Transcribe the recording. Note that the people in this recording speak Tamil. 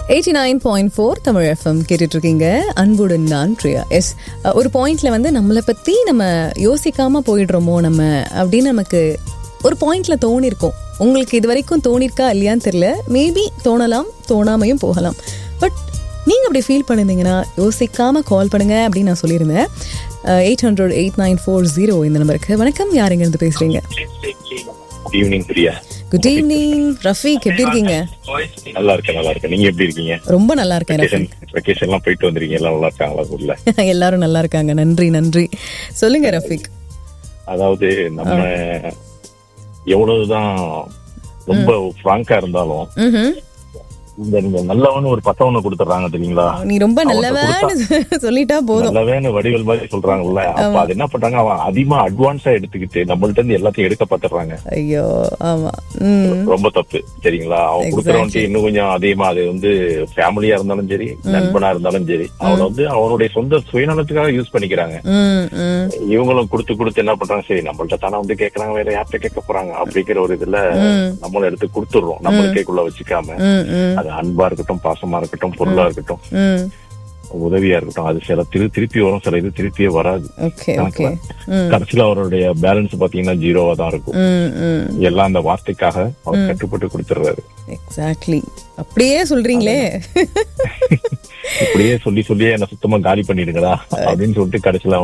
Eighty nine point four Tamil FM கேட்டுட்டு இருக்கீங்க அன்புடன் நான் பிரியா எஸ் ஒரு பாயிண்ட்ல வந்து நம்மளை பத்தி நம்ம யோசிக்காம போயிடுறோமோ நம்ம அப்படின்னு நமக்கு ஒரு பாயிண்ட்ல தோணிருக்கும் உங்களுக்கு இது வரைக்கும் தோணிருக்கா இல்லையான்னு தெரியல மேபி தோணலாம் தோணாமையும் போகலாம் பட் நீங்க அப்படி ஃபீல் பண்ணிருந்தீங்கன்னா யோசிக்காம கால் பண்ணுங்க அப்படின்னு நான் சொல்லியிருந்தேன் eight hundred eight nine four zero இந்த நம்பருக்கு வணக்கம் யாருங்க இருந்து பேசுறீங்க evening Priya good evening Rafeeq எப்படி இருக்கீங்க நல்லா இருக்கேன் நல்லா இருக்கேன் நீங்க எப்படி இருக்கீங்க ரொம்ப நல்லா இருக்கேன் வெக்கேஷன் ரஃபீக் வெக்கேஷன் எல்லாம் போயிட்டு வந்திருக்கீங்க எல்லாம் நல்லா இருக்காங்களா ஊர்ல எல்லாரும் நல்லா இருக்காங்க நன்றி நன்றி சொல்லுங்க ரஃபீக் அதாவது நம்ம எவ்வளவுதான் ரொம்ப பிராங்கா இருந்தாலும் ம்ஹும். இந்த நீங்க நல்லவன்னு ஒரு பத்தவனை கொடுத்துறாங்க தெரியுங்களா நீ ரொம்ப அவன்கிட்ட நல்லவன்னு சொல்லிட்டா போதும் நல்லவேன்னு வடிவல் மாதிரி சொல்றாங்கல்ல அப்ப அது என்ன பண்றாங்க அவன் அதிகமா அட்வான்ஸா எடுத்துக்கிட்டு நம்மள்ட்ட இருந்து எல்லாத்தையும் எடுக்க பாத்துறாங்க ஐயோ ஆமா ம் ரொம்ப தப்பு சரிங்களா அவன் கொடுக்கறவன்ட்டு இன்னும் கொஞ்சம் அதிகமா அது வந்து ஃபேமிலியா இருந்தாலும் சரி நண்பனா இருந்தாலும் சரி அவனை வந்து அவனுடைய சொந்த சுயநலத்துக்காக யூஸ் பண்ணிக்கிறாங்க ம் ம் இவங்களும் கொடுத்து கொடுத்து என்ன பண்றாங்க சரி நம்மள்ட்ட தானே வந்து கேக்குறாங்க வேற யார்கிட்ட கேட்க போறாங்க அப்படிங்கிற ஒரு இதுல நம்மளும் எடுத்து கொடுத்துடுறோம் நம்மளுக்கேக்குள்ள வச்சுக்காம ம் ம் அது அன்பா இருக்கட்டும் பாசமா இருக்கட்டும் பொருளா இருக்கட்டும் ம் உதவியா இருக்கட்டும் அது சில திரு திருப்பி வரும் சில இது திருப்பியே வராது ஓகே ஓகே ம் கடைசியில அவருடைய பேலன்ஸ் பாத்தீங்கன்னா ஜீரோவா தான் இருக்கும் ம் ம் எல்லாம் அந்த வார்த்தைக்காக அவர் கட்டுப்பட்டு கொடுத்துடுறாரு எக்ஸாக்ட்லி அப்படியே சொல்றீங்களே இப்படியே சொல்லி சொல்லியே என்ன சுத்தமா காலி பண்ணிடுங்கடா அப்படின்னு சொல்லிட்டு கடைசியில